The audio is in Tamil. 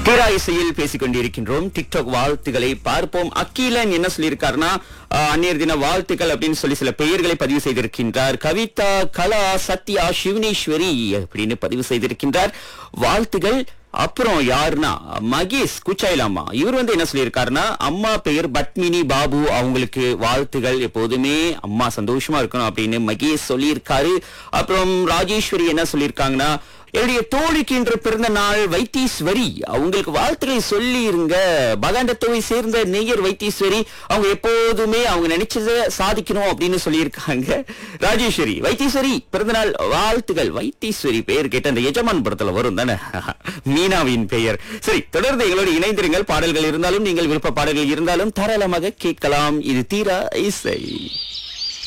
தீரா இசையில் பேசிக் கொண்டிருக்கின்றோம் டிக்டாக் வாழ்த்துக்களை பார்ப்போம் அக்கீலன் என்ன சொல்லியிருக்காருன்னா ஆஹ், அந்நியர் தின வாழ்த்துக்கள் அப்படின்னு சொல்லி சில பெயர்களை பதிவு செய்திருக்கின்றார் கவிதா கலா சத்யா சிவனேஸ்வரி அப்படின்னு பதிவு செய்திருக்கின்றார் வாழ்த்துகள் அப்புறம் யாருன்னா மகேஷ் குச்சாயிலாமா இவர் வந்து என்ன சொல்லியிருக்காருன்னா அம்மா பெயர் பத்மினி பாபு அவங்களுக்கு வாழ்த்துகள் எப்போதுமே அம்மா சந்தோஷமா இருக்கணும் அப்படின்னு மகேஷ் சொல்லியிருக்காரு அப்புறம் ராஜேஸ்வரி என்ன சொல்லியிருக்காங்கன்னா என்னுடைய தோழிக்கு இன்று பிறந்த நாள் வைத்தீஸ்வரி அவங்களுக்கு வாழ்த்துக்களை சொல்லி இருங்க பகாண்டத்தோவை சேர்ந்த நெய்யர் வைத்தீஸ்வரி அவங்க எப்போதுமே அவங்க நினைச்சதை சாதிக்கணும் அப்படின்னு சொல்லியிருக்காங்க ராஜேஸ்வரி வைத்தீஸ்வரி பிறந்தநாள் வாழ்த்துகள் வைத்தீஸ்வரி பெயர் கேட்ட அந்த எஜமான் படத்துல வரும் தானே மீனாவின் பெயர் சரி தொடர்ந்து எங்களோடு இணைந்திருங்கள் பாடல்கள் இருந்தாலும் நீங்கள் விருப்ப பாடல்கள் இருந்தாலும் தாராளமாக கேட்கலாம் இது தீரா இசை